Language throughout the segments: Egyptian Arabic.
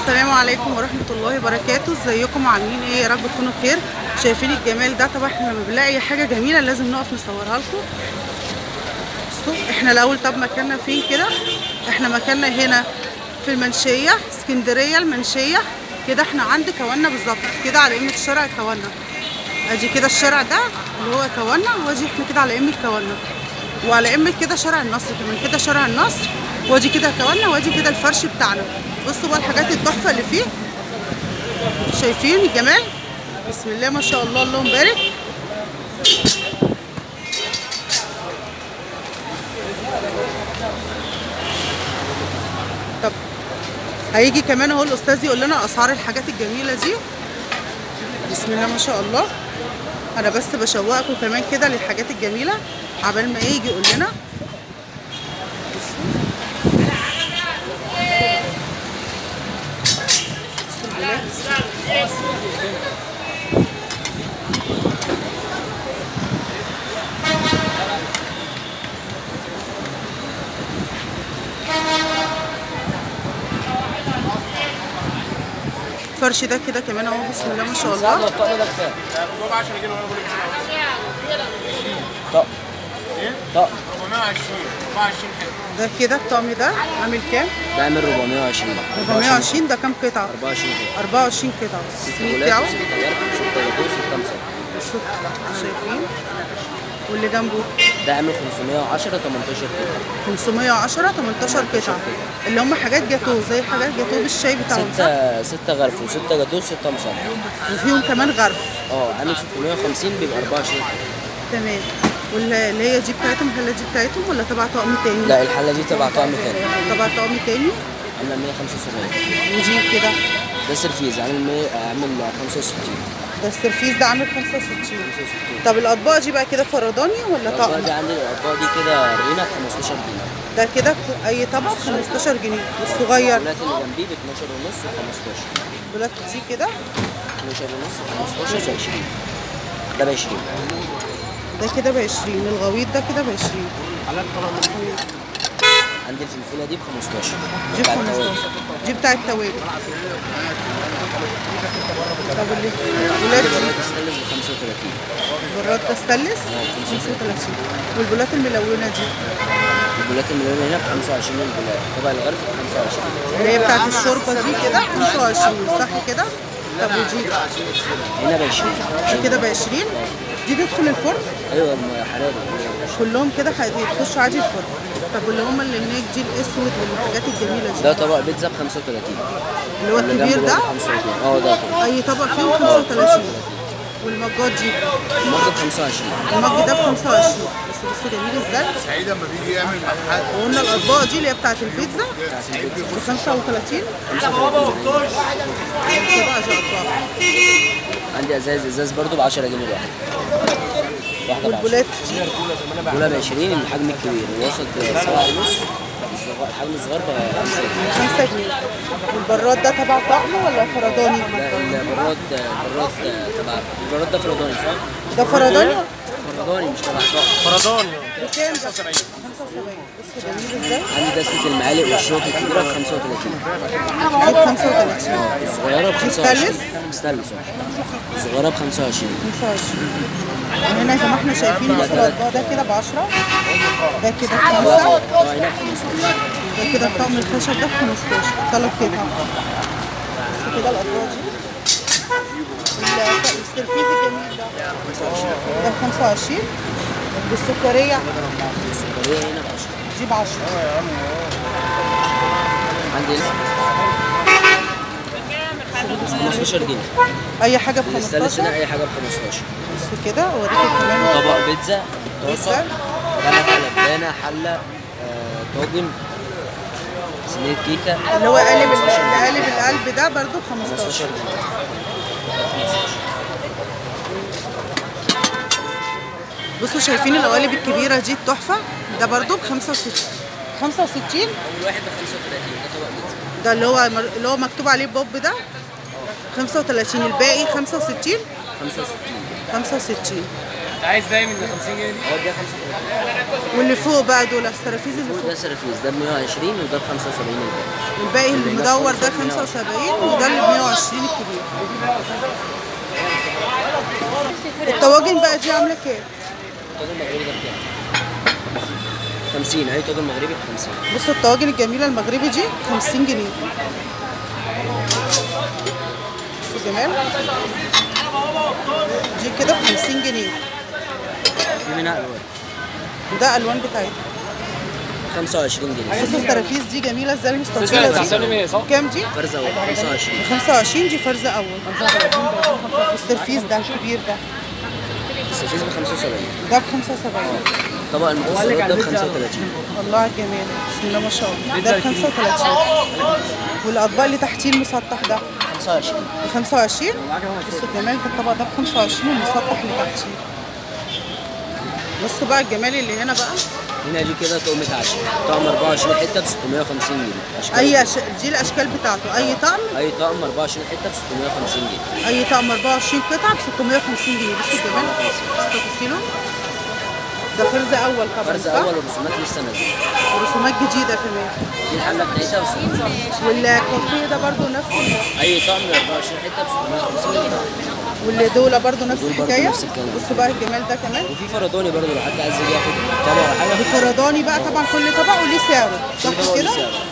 السلام عليكم ورحمة الله وبركاته ازيكم عاملين ايه يا رب تكونوا بخير شايفين الجمال ده طبعا احنا لما بنلاقي حاجة جميلة لازم نقف نصورها لكم بصوا احنا الاول طب مكاننا فين كده احنا مكاننا هنا في المنشية اسكندرية المنشية كده احنا عند كوانا بالظبط كده على قمة شارع كوانا ادي كده الشارع ده اللي هو كوانا واجي احنا كده على قمة كوانا وعلى قمة كده شارع النصر كمان كده شارع النصر وادي كده كوانا وادي كده الفرش بتاعنا بصوا بقى الحاجات التحفة اللي فيه شايفين الجمال بسم الله ما شاء الله اللهم بارك طب هيجي كمان اهو الاستاذ يقول لنا اسعار الحاجات الجميله دي بسم الله ما شاء الله انا بس بشوقكم كمان كده للحاجات الجميله عبال ما يجي يقول لنا بصوا. بصوا البلاد. الفرش ده كده كمان اهو بسم الله ما شاء الله طق طق 420 24 حلو ده كده الطقم ده عامل كام؟ ده عامل 420 420 ده كام قطعة؟ 24 كده 24 قطعة السنين بتاعه ست غيار ستة جاتوه ستة مسك بصوا شايفين واللي جنبه ده عامل 510 18 كده 510 18 قطعة اللي هم حاجات جاتوه زي حاجات جاتوه بالشاي بتاعهم صح؟ ستة ستة غرف وستة جاتوه ستة مسك وفيهم كمان غرف اه عامل 650 بيبقى 24 كده تمام واللي هي دي بتاعتهم الحلة دي بتاعتهم ولا تبع طقم تاني؟ لا الحلة دي تبع طعم تاني تبع طقم تاني عاملة 175 ودي كده ده سرفيز عامل 100 عامل 65 ده السرفيس ده عامل 65 65 طب الاطباق دي بقى كده فرداني ولا الأطباق طقم؟ دي عندي الأطباق دي كده رينا ب 15 جنيه ده كده اي طبق 15 جنيه والصغير الولات اللي جنبيه ب 12 ونص و 15 دولت دي كده 12 ونص و 15 ب 20 ده ب 20 ده كده ب 20 الغويط ده كده ب 20 عندي الفلفله دي ب 15 دي ب بتاعت 15 التوابل. دي بتاع التوابل طب اللي البولات دي البراد ستانلس ب 35 براد ده ستانلس 35 والبولات الملونه دي البولات الملونه هنا ب 25 البولات طبعا الغرف ب 25 اللي هي بتاعت الشوربه دي كده 25 صح كده طب ودي هنا ب 20 دي كده ب 20 دي تدخل الفرن ايوه الم- حراري كلهم كده هيخشوا عادي الفرن طب واللي هم اللي هناك دي الاسود والحاجات الجميله دي ده طبق بيتزا ب 35 اللي هو اللي الكبير جنبه ده برضه 35 اه ده كده اي طبق فيهم 35 والمجات دي المج ب 25 المج ده ب 25 بس بصوا جميل ازاي سعيد لما بيجي يعمل محل وقلنا الاطباق دي اللي هي بتاعت البيتزا ب 35 كده عشان اطباق عندي ازاز ازاز برضه ب 10 جنيه الواحد واحده ب 10 والبولات دي دول ب 20 الحجم الكبير الوسط ب 7 ونص الصغ- الحجم الصغير ب 5 جنيه 5 جنيه والبراد ده تبع طقم ولا فرداني؟ ده البراد البراد تبع البراد ده فرداني صح؟ ده فرداني فرداني مش تبع طقم فرداني بكام ده؟ 75 بصوا جميل ازاي؟ عندي دستة المعالق والشوك الكبيرة ب 35 دي ب 35 الصغيرة ب 25 ستانلس؟ ستانلس اه. الصغيرة ب 25 25 هنا زي ما احنا شايفين بصوا الاطباق ده كده ب 10 ده كده ب 5 اه هنا ب 15 ده كده الطقم الخشب ده ب 15 ثلاث قطع بصوا كده الاطباق دي ال- السرفيز الجميل ده ده ب 25 والسكريه السكرية هنا ب 10 دي ب 10 عندي ال 15 جنيه اي حاجه ب الستانلس 15 هنا أي حاجة ب 15 بصوا كده اوريكم كمان طبق بيتزا بيتزا. طاسة غلبة لبانة حلة آه، طاجن صينية كيكة اللي هو قالب ال- اللي قالب القلب ده برضو ب 15 15 جنيه بصوا شايفين القوالب الكبيره دي التحفه ده برضو ب 65 65 الواحد ب 35 ده طبق بيتزا ده اللي هو مر- اللي هو مكتوب عليه بوب ده 35 الباقي 65 65 65 انت عايز باقي من ال 50 جنيه دي؟ هو ده 35 واللي فوق بقى دول السرافيز اللي فوق فوق ده سرافيز ده ب 120 وده ب 75 الباقي الباقي اللي هناك المدور ده خمسة 75 وده اللي ب 120 الكبير الطواجن بقى دي عامله كام؟ الطاجن المغربي ده بكام؟ 50 اي طاجن مغربي ب 50 بصوا الطواجن الجميله المغربي دي 50 جنيه بصوا الجمال دي كده ب 50 جنيه في منها الوان وده الوان بتاعتها 25 جنيه بصوا السرافيس دي جميله ازاي المستطيله دي صح؟ كام دي؟ فرزه اول 25 25 دي فرزه اول والسرفيس ده الكبير ده السرافيز ب 75 ده ب 75 طبق المكسرات ده ب 35 الله على الجمال بسم الله ما شاء الله ده ب 35 والاطباق اللي تحتيه المسطح ده 25 ب 25 بصوا الجمال ده الطبق ده ب 25 والمسطح اللي تحتيه بصوا بقى الجمال اللي هنا بقى هنا دي كده طقم عشاء طقم 24 حته ب 650 جنيه أشكال اي أش... دي الاشكال بتاعته اي طقم اي طقم 24 حته ب 650 جنيه اي طقم 24 قطعه ب 650 جنيه بصوا الجمال بصوا تفاصيله ده فرز اول طبعا فرز صح؟ اول ورسومات لسه نازله ورسومات جديده كمان دي الحله بتاعتها ب 650 والكافيه ده برضو نفس ال- اي طقم 24 حته ب 650 جنيه واللي دول برضو نفس دول برضو الحكايه نفس الكلام. بصوا بقى الجمال ده كمان وفي فرداني برضه لو حد عايز يجي ياخد طبق ولا حاجه في الفرداني بقى طبعا كل طبق وليه سعره في صح طبق وليه كده؟ سعر.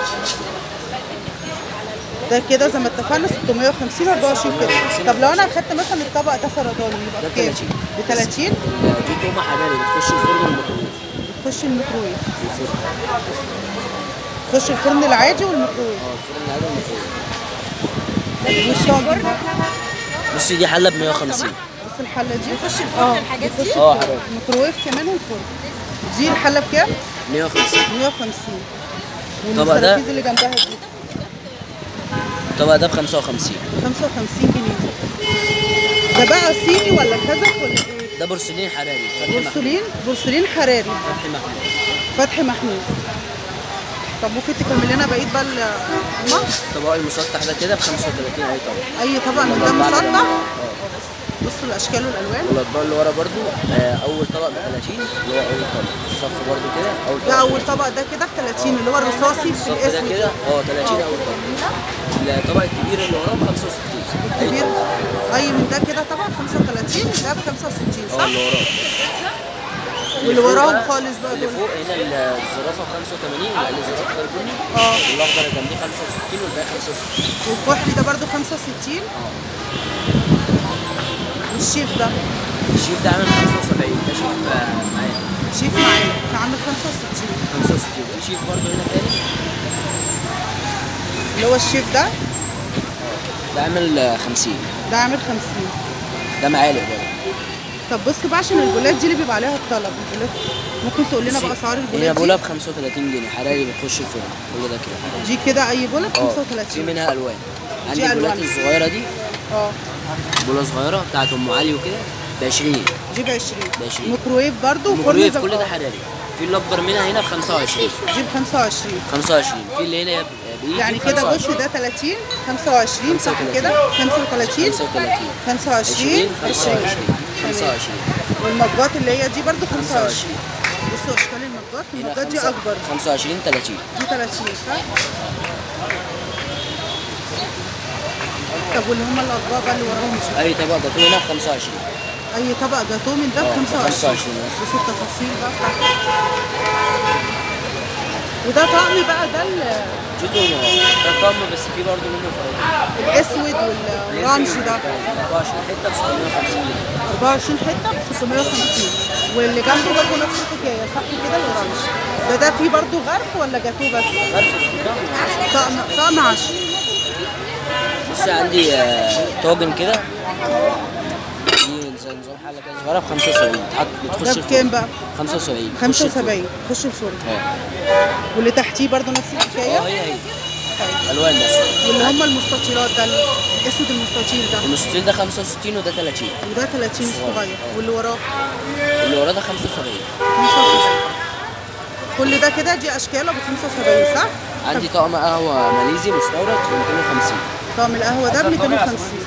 ده كده زي ما اتفقنا 650 24 كده طب لو انا اخدت مثلا الطبق ده فرداني يبقى ده بكام؟ 30. ب 30 ال- دي تومه حراري بتخش الفرن والميكرويف تخش الميكرويف الفرن تخش الفرن العادي والميكرويف اه الفرن العادي والميكرويف والطاجن بصي دي حله ب 150 بص الحله دي تخش الفرن الحاجات دي اه حراري الميكرويف كمان والفرن دي الحله بكام؟ 150 150 الطبق ده؟ والسرافيز اللي جنبها دي الطبق ده ب 55 55 جنيه ده بقى صيني ولا كذا ولا ايه؟ ده بورسلين حراري فتح محمود بورسلين بورسلين حراري فتح محمود فتحي محمود طب ممكن تكمل لنا بقيه بقى ال- المصر الطبق المسطح ده كده ب 35 اي طبق اي طبق من ده الأطباق اللي مسطح جنبها. بصوا الاشكال والالوان والاطباق اللي ورا برضو آه، اول طبق ب 30 اللي هو اول طبق الصف برضو كده اول طبق ده اول طبق ده كده ب 30 اللي هو الرصاصي في الصف ده الاسود كده اه 30 اول طبق الطبق الكبير اللي وراه ب 65 أي كبير طبق. اي من ده كده طبق 35 ده ب 65 اه صح؟ اللي وراه واللي فوق وراهم بقى- خالص بقى اللي دول فوق هنا الزرافه ب 85 اللي الزرافه البني اه والاخضر اللي جنبيه 65 والباقي 65 والكحلي ده برضو 65 والشيف ده الشيف ده عامل 75 ده شيف آه، معايا شيف معايا كان عامل 65 65 في شيف برضه هنا تاني اللي هو الشيف ده ده عامل آه، 50 ده عامل 50 ده معالق برضه طب بص بقى عشان البولات دي اللي بيبقى عليها الطلب البولات ممكن تقول لنا بقى اسعار هنا البولات بوله دي ب 35 جنيه حراري بتخش الفرن كل ده كده حراري دي كده اي بوله ب اه في 35 منها الوان عندي ألوان. البولات الصغيره دي اه بوله صغيره بتاعت ام علي وكده ب 20 دي ب 20 ب 20 ميكروويف برضو وفرن الميكرويف زي- كل ده آه. حراري في اللي اكبر منها هنا ب 25 دي ب 25 25 في اللي هنا بايدي يعني كده بص ده 30 25 صح 35. كده 35 35 25 20 20 25 25 والمجات اللي هي دي برضو 25 25 بصوا اشكال المجات هنا المجات دي خمسة- اكبر 25 30 دي 30 صح طب واللي هم الاطباق بقى اللي وراهم دي اي طبق جاتوه هنا ب 25 اي طبق جاتوه من ده ب اه، 25 25 بس. بصوا التفاصيل بقى بتاعته وده طقم بقى ده ال- دي تومه ده طقم بس في برضه منه فوائد الاسود والاورانج ده 24 حته ب 650 جنيه 24 حته ب 650 واللي جنبه برضه نفس الحكايه صح كده الاورانج ده ده فيه برضه غرف ولا جاتوه بس غرفه الطقم طقم طقم 10 بصي عندي آه، طاجن كده دي زي نظام حله كده صغيره ب 75 بتحط بتخش ده الفرن. بكام بقى 75 تخش 75 خش الفرن الفرن. اه واللي تحتيه برضه نفس اه الحكايه هي هي الوان بس واللي هم المستطيلات ده الاسود المستطيل ده المستطيل ده 65 وده 30 وده 30 الصغير واللي وراه اللي وراه ده 75 75 كل ده كده دي اشكاله ب 75 صح؟ عندي طقم قهوه ماليزي مستورد ب 250 طقم القهوه ده ب 250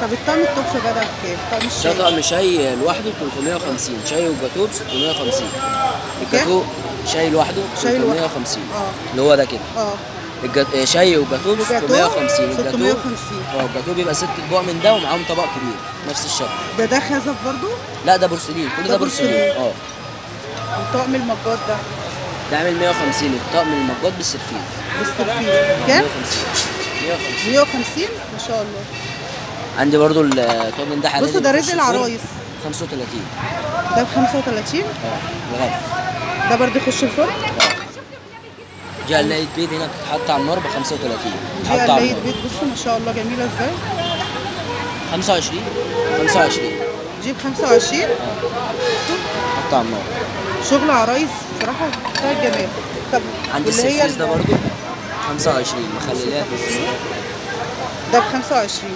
طب الطقم التحفه بقى ده بكام؟ طقم ده الشاي طقم شاي لوحده ب 350 شاي وجاتوه ب 650 الجاتوه شاي لوحده ب شاي لوحده. 350 اه اللي هو ده كده اه الجات... آه، شاي وجاتوه ب وجاتوه 650 الجاتوه 650. اه الجاتوه بيبقى ست اطباق من ده ومعاهم طبق كبير نفس الشكل ده ده خزف برضو لا ده بورسلين كل ده ده بورسلين بورسلين. اه وطقم المجات ده ده عامل 150 الطقم المجات بالسرفيز بالسرفيز كام؟ 150 150 150 ما شاء الله عندي برضو الطاجن ده حاليا بصوا ده بيخش رزق الفرن العرايس 35 ده ب 35 اه الغرف ده برضه يخش الفرن دي قلاية بيض هنا بتتحط على النار ب 35 دي بتتحط على قلاية النار بيت بصوا ما شاء الله جميلة ازاي 25 25 دي ب 25 حط على النار شغل عرايس صراحة بتاع الجمال طب عندي واللي هي السرفيس ده برضو 25 مخللات ده ب 25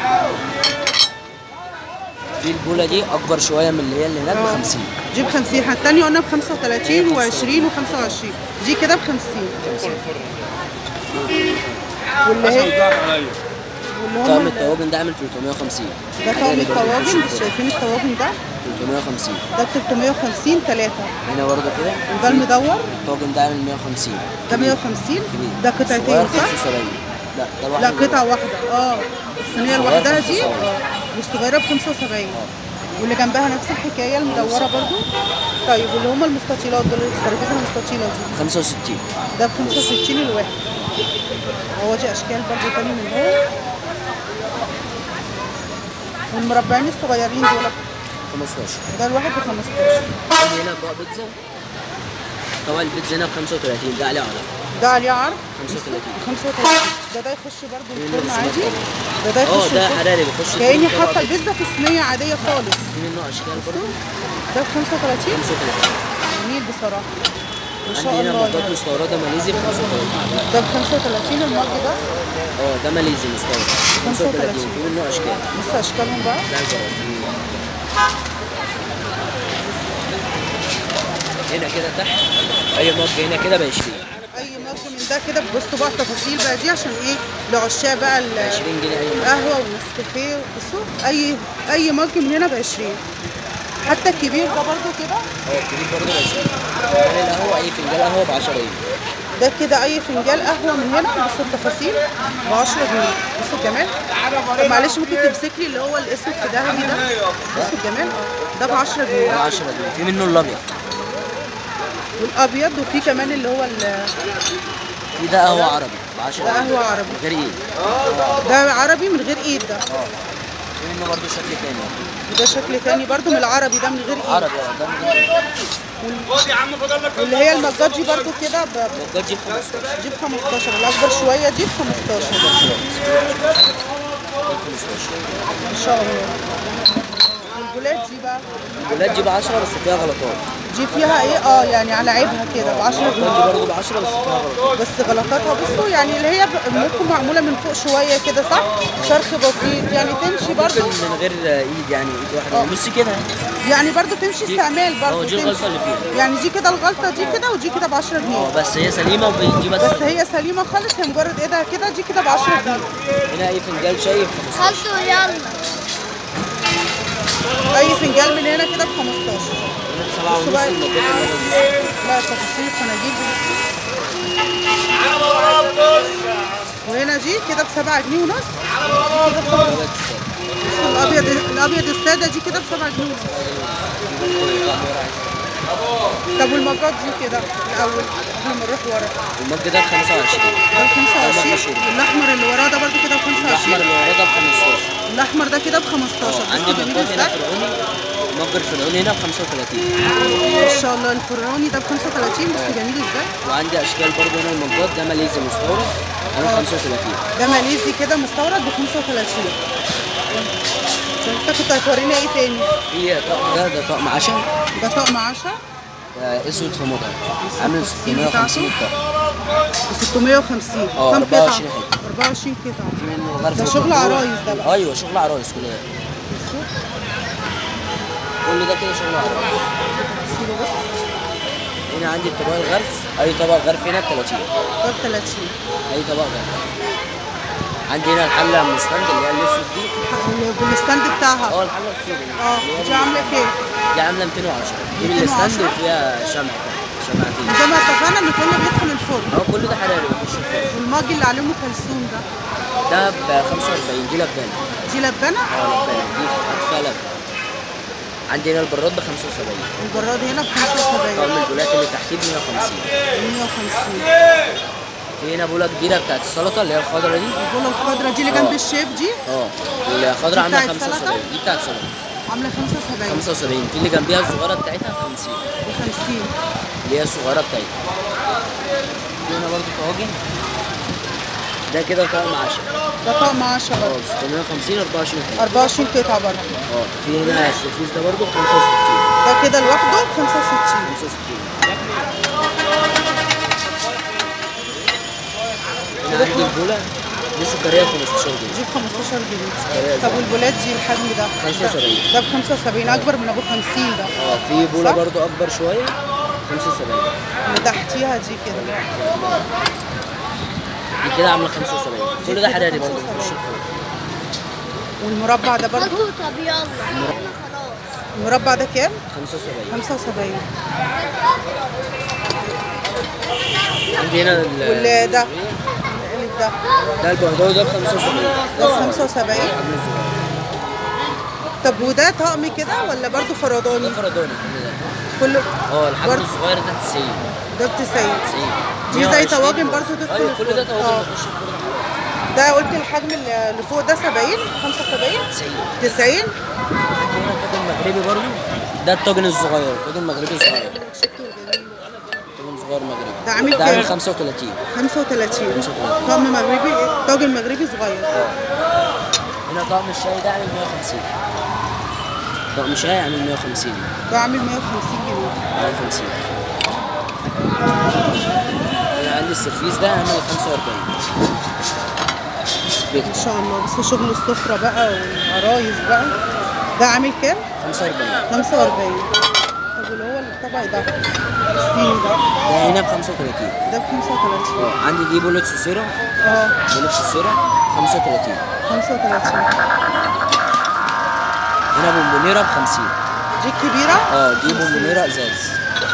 في البولة دي أكبر شوية من اللي هي اللي هناك ب 50 دي ب 50 احنا التانية قلنا ب 35 و20 و25 دي كده ب 50 واللي هي واللي طقم هم الطواجن ده عامل 350 ده طقم حاجة برضو الطواجن بتخش مش الفرن. شايفين الطواجن ده 350 ده ب 350 ثلاثة هنا برضو كده وده المدور الطاجن ده عامل 150 ده كبير. 150 كبير. ده قطعتين صغير صح؟ 75 لا ده لا لوحده قطعة واحدة اه الصينية الصغير لوحدها دي 75. اه والصغيرة ب 75 واللي جنبها نفس الحكاية المدورة برضو طيب واللي هما المستطيلات دول الترابيزة المستطيلة دي 65 ده ب 65 الواحد هو دي أشكال برضو تاني من هنا والمربعين الصغيرين دول 15 ده الواحد ب 15 عندي هنا بقى بيتزا طبعا البيتزا هنا ب 35 ده عليه عرض ده عليه عرض 35 35 ده ده يخش برضو الفرن نفس عادي المطبخ. ده ده اه يخش ده الفرن. حراري بيخش الفرن كأني طبعا. حاطة البيتزا في صينية عادية خالص في منه اشكال برضه ده ب 35 35 جميل بصراحة ما شاء عندي هنا الله مجات يعني. مستورده ماليزي ب 35 ده ب 35 المج ده اه ده ماليزي مستورد 35 في منه اشكال بص اشكالهم بقى ده الجراد. هنا كده تحت اي مج هنا كده ب 20 اي مج من ده كده بصوا بقى التفاصيل بقى دي عشان ايه لعشاق بقى ال- 20 جنيه اي مج القهوه والنسكافيه بصوا اي اي مج من هنا ب 20 حتى الكبير ده برضو كده اه الكبير برضه ب 20 فنجان القهوه اي فنجان قهوه ب 10 جنيه ده كده اي فنجان قهوه من هنا بصوا التفاصيل ب 10 جنيه بصوا الجمال طب معلش ممكن تمسك لي اللي هو الاسود في ذهبي ده بصوا الجمال ده ب 10 ب جنيه 10 جنيه في منه الابيض والابيض وفي كمان اللي هو ال- في ده قهوه عربي ب 10 ده جنيه قهوه عربي غير ايه ده عربي من غير ايد ده في منه برضه شكل تاني وده شكل تاني برضو من العربي ده من غير ايد عربي اه ده من غير إيد. خد يا عم فاضل لك واللي هي المجات دي برضو كده ب- المجات دي ب 15 دي ب 15 الاكبر شويه دي ب 15 ما شاء الله والبولات دي بقى البولات دي ب 10 بس فيها غلطات دي فيها ايه اه يعني على عيبها كده ب 10 البولات دي جنيه برضه ب 10 بس فيها غلطات بس غلطاتها بصوا يعني اللي هي ب- ممكن معموله من فوق شويه كده صح شرخ بسيط يعني تمشي برضو ممكن من غير ايد يعني ايد واحده يعني بصي كده يعني برضو تمشي استعمال برضو اه، دي تمشي. الغلطة اللي فيها. يعني دي كده الغلطه دي كده ودي كده ب 10 جنيه اه بس هي سليمه ودي بس بس هي سليمه خالص هي مجرد ايدها كده دي كده ب 10 جنيه هنا اي فنجان شاي ب 15 خالته يلا اي فنجان من هنا كده ب 15 هنا ب 7 ونص بقى. المجات المجات لا تفاصيل الفناجيل دي وهنا دي كده ب 7 جنيه ونص دي كده ب 7 المجات السادة. الابيض الابيض الساده دي كده ب 7 جنيه ونص طب والمجات دي كده الاول قبل ما نروح ورا المج ده ب 25 ده ب 25 والاحمر اللي وراه ده برده كده ب الاحمر 25 اللي وراه ده ب 15 الاحمر ده كده ب 15 عندي بصوا جميل مجات هنا ازاي فرعوني المج الفرعوني هنا ب 35 ما شاء الله الفرعوني ده ب 35 بس جميل ازاي وعندي اشكال برضه هنا المجات ده ماليزي مستورد انا 35 ده ماليزي كده مستورد ب 35 انت كنت هتورينا ايه تاني في طقم ده ده طقم عشاء ده طقم عشاء آه، اسود في مضى عامل التفاصيل 650 بتاعته؟ الطقم ب 650 اه، كام 24 قطعة؟ حتة. 24 قطعة في منه غرف ده شغل وكنترول. عرايس ده بقى. ايوه شغل عرايس كلها بصوا كل ده كده شغل عرايس سيبوا بس هنا عندي طبق الغرف اي طبق غرف هنا ب 30 ده ب 30 اي طبق غرف عندي هنا الحله المستند اللي هي الاسود دي بالستاند بتاعها اه الحله السوداء دي. اه اللي هي دي عامله كام؟ دي عامله 210 دي 210. بالستاند وفيها شمع شمعتين زي ما اتفقنا ان كله بيدخل الفرن اه كل ده حراري بيخش الفرن والمج اللي عليه ام كلثوم ده ده ب 45 دي لبانه دي لبانه اه لبانه دي بتتحط فيها لبن عندي هنا البراد ب 75 البراد هنا ب 75 طقم البولات اللي تحتيه ب 150 150 في هنا بوله كبيره بتاعت السلطه اللي هي الخضرا دي البوله الخضراء دي اللي جنب اه. الشيف دي اه الخضرا عامله بتاعت سلطة؟ 75 دي بتاعت سلطه عامله 75 75 في اللي جنبيها الصغيره بتاعتها ب 50 ب 50 اللي هي الصغيره بتاعتها في هنا برضه طواجن ده كده طقم 10 ده طقم 10 اه برضه 650 24 قطعه 24 قطعه برضه اه في هنا السوسيس ده برضه ب 65 ده كده لوحده ب 65 65 هنا عندي البوله دي سكريه 15 جنيه دي ب 15 جنيه سكريه طب زي والبولات دي الحجم ده 75 ده ب 75 اكبر من ابو 50 ده اه في بوله صح؟ برضه اكبر شويه 75 اللي تحتيها دي كده دي كده عامله 75 كل ده حراري برضه 75. بيخش الفرن والمربع ده برضه خطوة طب يلا خلاص المربع ده كام 75 75 عندي هنا ال- وال ده اللي ده ده البهداوي ده ب 75 ده ب 75 عامل صغير طب وده طقم كده ولا برضه ده فرداني فرداني كل ده كله اه الحجم برضه الصغير ده 90 ده ب 90 90 دي زي 120 طواجن برضه تدخل ايوه كل ده الفرن. طواجن اه. بيخش الفرن ده قلت الحجم اللي اللي فوق ده 70 75 90 90 عندي هنا طاجن مغربي برضه ده الطاجن الصغير طاجن مغربي صغير طاجن صغير مغربي ده عامل ده كام؟ عامل 35 35 35. طقم مغربي طاجن مغربي صغير هنا طقم الشاي ده عامل 150 طقم شاي عامل 150 ده عامل 150 جنيه 150 هنا عندي السرفيس ده عامل 45 سبيكتر ان شاء الله بس شغل السفرة بقى والعرايس بقى ده عامل كام؟ 45 45 طب اللي هو الطبق ده الصيني ده ده هنا ب 35 ده ب 35 اه عندي دي بولت سوسيرا اه بولت سوسيرا 35 35 هنا بونبونيرا ب 50 دي الكبيرة اه دي بونبونيرا ازاز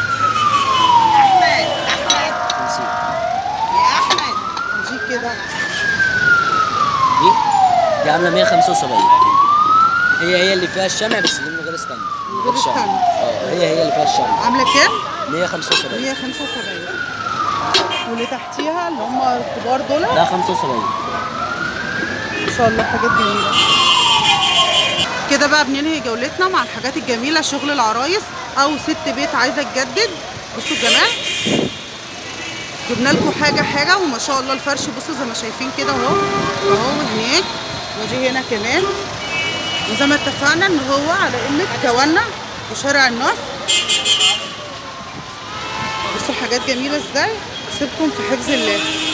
50 دي كده دي دي عامله 175 هي هي اللي فيها الشمع بس دي من غير ستاند من غير شمع. ستاند. اه هي هي اللي فيها الشمع عاملة كام؟ 175 175 واللي تحتيها اللي هم الكبار دول ده 75 ان شاء الله حاجات جميله كده بقى بننهي جولتنا مع الحاجات الجميله شغل العرايس او ست بيت عايزه تجدد بصوا الجمال جبنا لكم حاجه حاجه وما شاء الله الفرش بصوا زي ما شايفين كده اهو اهو هناك ودي هنا كمان وزي ما اتفقنا ان هو على قمه كوانا وشارع النصر بصوا حاجات جميله ازاي سيبكم في حفظ الله